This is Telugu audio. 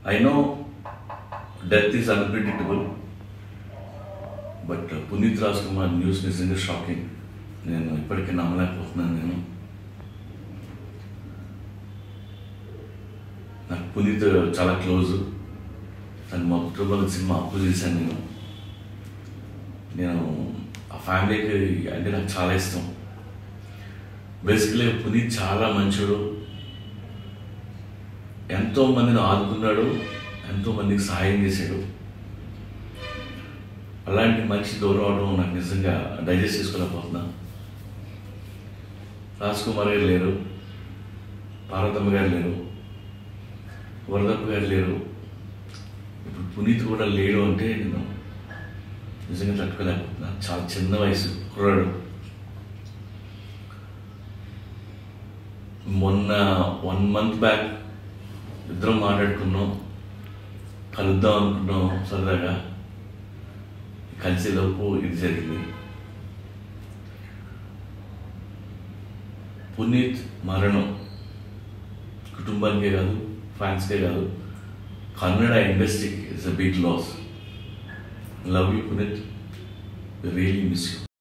I know death is unpredictable but Puneeth Raj Kumar news నిజంగా షాకింగ్ నేను ఇప్పటికీ నమ్మలేకపోతున్నాను నేను నాకు పునీత్ చాలా క్లోజ్ తను మా కుటుంబాల సినిమా అప్పు చేశాను నేను నేను ఆ ఫ్యామిలీకి అంటే నాకు చాలా ఇష్టం బేసికలీ పునీత్ చాలా మంచోడు ఎంతో మందిని ఆదుకున్నాడు ఎంతో మందికి సహాయం చేశాడు అలాంటి మనిషి దూరం అవడం నాకు నిజంగా డైజెస్ట్ చేసుకోలేకపోతున్నా రాజ్ కుమార్ గారు లేరు పార్వతమ్మ గారు లేరు వరదప్ప గారు లేరు ఇప్పుడు పునీత్ కూడా లేడు అంటే నేను నిజంగా తట్టుకోలేకపోతున్నా చాలా చిన్న వయసు కుర్రాడు మొన్న వన్ మంత్ బ్యాక్ ఇద్దరం మాట్లాడుకున్నాం కలుద్దాం అనుకున్నాం సరదాగా కలిసేలోపు ఇది జరిగింది పునీత్ మరణం కుటుంబానికే కాదు ఫ్యాన్స్కే కాదు కన్నడ ఇండస్ట్రీకి it's a big loss love you Puneeth really miss you